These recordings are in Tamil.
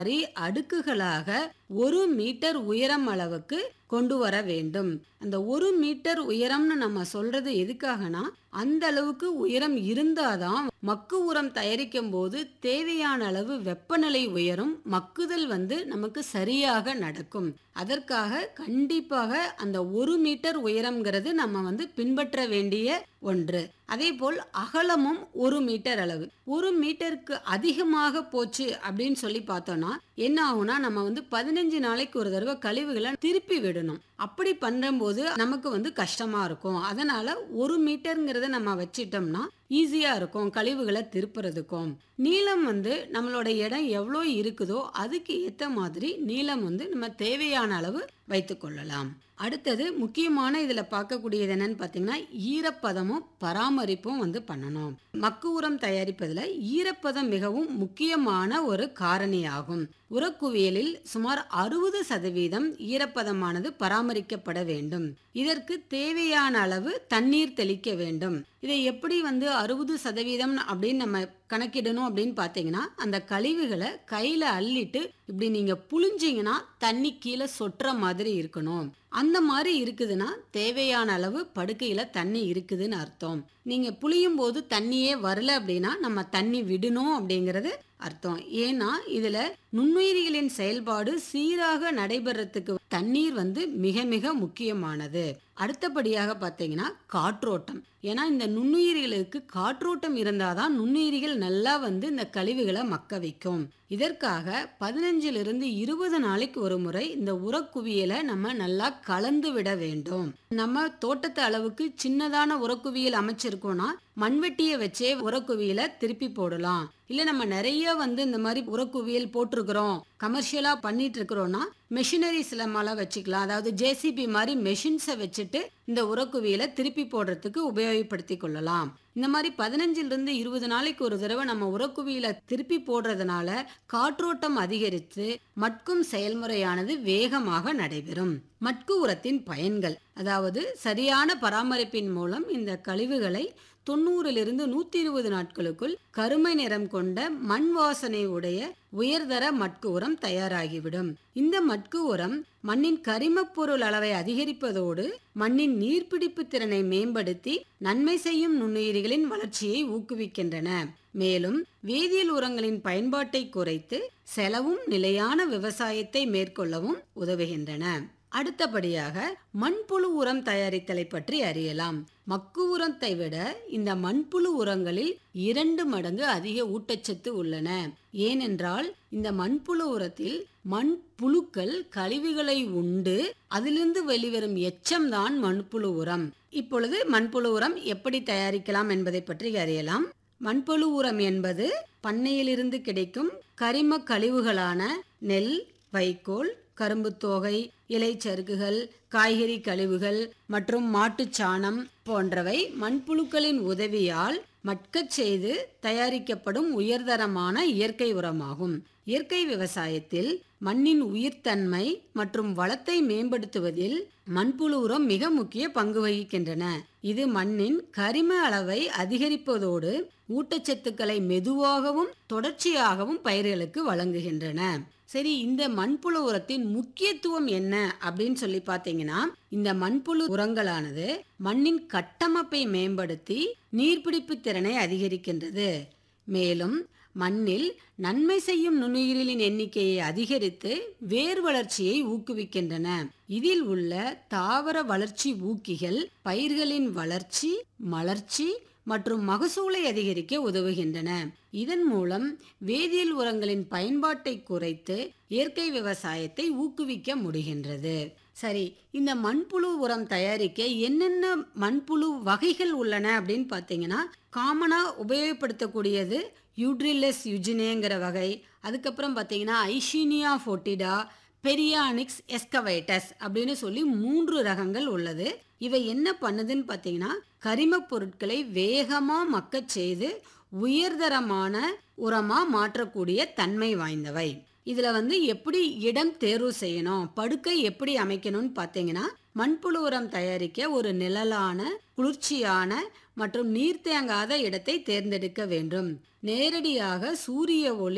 மாதிரி அடுக்குகளாக ஒரு மீட்டர் உயரம் அளவுக்கு கொண்டு வர வேண்டும் அந்த ஒரு மீட்டர் உயரம்னு நம்ம சொல்றது எதுக்காகனா அந்த அளவுக்கு உயரம் இருந்தாதான் மக்கு உரம் தயாரிக்கும் போது தேவையான அளவு வெப்பநிலை உயரும் மக்குதல் வந்து நமக்கு சரியாக நடக்கும் அதற்காக கண்டிப்பாக அந்த ஒரு மீட்டர் உயரம்ங்கிறது நம்ம வந்து பின்பற்ற வேண்டிய ஒன்று அதே போல் அகலமும் ஒரு மீட்டர் அளவு ஒரு மீட்டருக்கு அதிகமாக போச்சு அப்படின்னு சொல்லி பார்த்தோம்னா என்ன ஆகும்னா நம்ம வந்து பதினஞ்சு நாளைக்கு ஒரு தடவை கழிவுகளை திருப்பி விடணும் அப்படி பண்ணும்போது நமக்கு வந்து கஷ்டமா இருக்கும் அதனால ஒரு மீட்டருங்கிறத நம்ம வச்சிட்டோம்னா ஈஸியா இருக்கும் கழிவுகளை திருப்புறதுக்கும் நீளம் வந்து நம்மளோட இடம் எவ்வளோ இருக்குதோ அதுக்கு ஏத்த மாதிரி நீளம் வந்து நம்ம தேவையான அளவு வைத்துக்கொள்ளலாம் அடுத்தது முக்கியமான இதுல பார்க்கக்கூடியது என்னன்னு பார்த்தீங்கன்னா ஈரப்பதமும் பராமரிப்பும் வந்து பண்ணணும் மக்கு உரம் தயாரிப்பதுல ஈரப்பதம் மிகவும் முக்கியமான ஒரு காரணியாகும் உரக்குவியலில் சுமார் அறுபது சதவீதம் ஈரப்பதமானது பராமரிக்கப்பட வேண்டும் இதற்கு தேவையான அளவு தண்ணீர் தெளிக்க வேண்டும் இதை எப்படி வந்து அறுபது சதவீதம் அப்படின்னு நம்ம கணக்கிடணும் அப்படின்னு பார்த்தீங்கன்னா அந்த கழிவுகளை கையில அள்ளிட்டு இப்படி நீங்க புழிஞ்சிங்கன்னா தண்ணி கீழே சொட்டுற மாதிரி இருக்கணும் அந்த மாதிரி இருக்குதுன்னா தேவையான அளவு படுக்கையில தண்ணி இருக்குதுன்னு அர்த்தம் நீங்க புளியும் போது தண்ணியே வரல அப்படின்னா நம்ம தண்ணி விடணும் அப்படிங்கிறது அர்த்தம் ஏன்னா இதுல நுண்ணுயிரிகளின் செயல்பாடு சீராக நடைபெறத்துக்கு தண்ணீர் வந்து மிக மிக முக்கியமானது அடுத்தபடியாக பார்த்தீங்கன்னா காற்றோட்டம் ஏன்னா இந்த நுண்ணுயிரிகளுக்கு காற்றோட்டம் இருந்தாதான் நுண்ணுயிரிகள் நல்லா வந்து இந்த கழிவுகளை மக்க வைக்கும் இதற்காக பதினஞ்சிலிருந்து இருபது நாளைக்கு ஒரு முறை இந்த உரக்குவியலை நம்ம நல்லா கலந்து விட வேண்டும் நம்ம தோட்டத்து அளவுக்கு சின்னதான உரக்குவியல் அமைச்சிருக்கோம்னா மண்வெட்டியை வச்சே உரக்குவியலை திருப்பி போடலாம் இல்ல நம்ம நிறைய வந்து இந்த மாதிரி உரக்குவியல் போட்டிருக்கிறோம் கமர்ஷியலா பண்ணிட்டு இருக்கிறோம்னா மெஷினரிஸ்ல மேல வச்சுக்கலாம் அதாவது ஜேசிபி மாதிரி மெஷின்ஸை வச்சுட்டு இந்த உரக்குவியலை திருப்பி போடுறதுக்கு உபயோகப்படுத்தி கொள்ளலாம் இந்த மாதிரி பதினஞ்சுல இருந்து இருபது நாளைக்கு ஒரு தடவை நம்ம உரக்குவியலை திருப்பி போடுறதுனால காற்றோட்டம் அதிகரித்து மட்கும் செயல்முறையானது வேகமாக நடைபெறும் மட்கு உரத்தின் பயன்கள் அதாவது சரியான பராமரிப்பின் மூலம் இந்த கழிவுகளை தொண்ணூறிலிருந்து நூத்தி இருபது நாட்களுக்குள் கருமை நிறம் கொண்ட மண் வாசனை உடைய உயர்தர மட்கு உரம் தயாராகிவிடும் இந்த மட்கு உரம் மண்ணின் கரிமப் பொருள் அளவை அதிகரிப்பதோடு மண்ணின் நீர்பிடிப்பு திறனை மேம்படுத்தி நன்மை செய்யும் நுண்ணுயிரிகளின் வளர்ச்சியை ஊக்குவிக்கின்றன மேலும் வேதியியல் உரங்களின் பயன்பாட்டை குறைத்து செலவும் நிலையான விவசாயத்தை மேற்கொள்ளவும் உதவுகின்றன அடுத்தபடியாக மண்புழு உரம் தயாரித்தலை பற்றி அறியலாம் மக்கு உரத்தை விட இந்த மண்புழு உரங்களில் இரண்டு மடங்கு அதிக ஊட்டச்சத்து உள்ளன ஏனென்றால் இந்த மண்புழு உரத்தில் மண் புழுக்கள் கழிவுகளை உண்டு அதிலிருந்து வெளிவரும் எச்சம்தான் மண்புழு உரம் இப்பொழுது மண்புழு உரம் எப்படி தயாரிக்கலாம் என்பதை பற்றி அறியலாம் மண்புழு உரம் என்பது பண்ணையிலிருந்து கிடைக்கும் கரிம கழிவுகளான நெல் வைக்கோல் கரும்பு தோகை இலைச்சறுக்குகள் காய்கறி கழிவுகள் மற்றும் மாட்டுச் சாணம் போன்றவை மண்புழுக்களின் உதவியால் மட்கச் செய்து தயாரிக்கப்படும் உயர்தரமான இயற்கை உரமாகும் இயற்கை விவசாயத்தில் மண்ணின் உயிர்த்தன்மை மற்றும் வளத்தை மேம்படுத்துவதில் மண்புழு உரம் மிக முக்கிய பங்கு வகிக்கின்றன இது மண்ணின் கரிம அளவை அதிகரிப்பதோடு ஊட்டச்சத்துக்களை மெதுவாகவும் தொடர்ச்சியாகவும் பயிர்களுக்கு வழங்குகின்றன சரி இந்த மண்புழு உரத்தின் முக்கியத்துவம் என்ன அப்படின்னு சொல்லி பார்த்தீங்கன்னா இந்த மண்புழு உரங்களானது மண்ணின் கட்டமைப்பை மேம்படுத்தி நீர்பிடிப்பு திறனை அதிகரிக்கின்றது மேலும் மண்ணில் நன்மை செய்யும் நுண்ணுயிரிகளின் எண்ணிக்கையை அதிகரித்து வேர் வளர்ச்சியை ஊக்குவிக்கின்றன இதில் உள்ள தாவர வளர்ச்சி ஊக்கிகள் பயிர்களின் வளர்ச்சி மலர்ச்சி மற்றும் மகசூலை அதிகரிக்க உதவுகின்றன இதன் மூலம் வேதியியல் உரங்களின் பயன்பாட்டை குறைத்து இயற்கை விவசாயத்தை ஊக்குவிக்க முடிகின்றது சரி இந்த மண்புழு உரம் தயாரிக்க என்னென்ன மண்புழு வகைகள் உள்ளன அப்படின்னு பார்த்தீங்கன்னா காமனாக உபயோகப்படுத்தக்கூடியது யூட்ரிலஸ் யுஜினேங்கிற வகை அதுக்கப்புறம் பார்த்தீங்கன்னா ஐஷீனியா ஃபோட்டிடா பெரியானிக்ஸ் எஸ்கவைட்டஸ் அப்படின்னு சொல்லி மூன்று ரகங்கள் உள்ளது இவை என்ன பண்ணுதுன்னு பார்த்தீங்கன்னா கரிமப் பொருட்களை வேகமாக மக்கச் செய்து உயர்தரமான உரமாக மாற்றக்கூடிய தன்மை வாய்ந்தவை இதில் வந்து எப்படி இடம் தேர்வு செய்யணும் படுக்கை எப்படி அமைக்கணும்னு பார்த்தீங்கன்னா மண்புழு உரம் தயாரிக்க ஒரு நிழலான குளிர்ச்சியான மற்றும் நீர் தேங்காத இடத்தை தேர்ந்தெடுக்க வேண்டும் நேரடியாக சூரிய ஒளி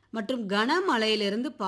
மற்றும் கனமழையிலிருந்து